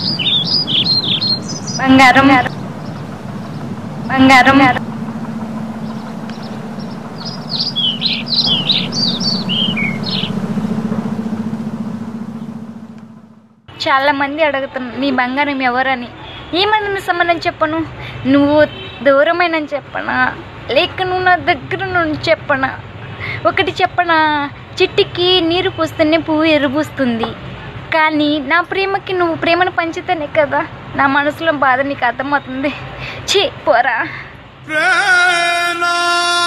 బంగారం బంగారం చాలా మంది అడుగుతున్నారు నీ బంగారం ఎవరని ఏమని సంబంధం చెప్పను నువ్వు దూరమైన చెప్పనా లేక నువ్వు నా దగ్గర నుండి చెప్పనా ఒకటి చెప్పనా చెట్టుకి నీరు పోస్తేనే పువ్వు ఎరుబూస్తుంది కానీ నా ప్రేమకి నువ్వు ప్రేమను పంచితేనే కదా నా మనసులో బాధ నీకు అర్థమవుతుంది ఛీ పోరా ప్రేమ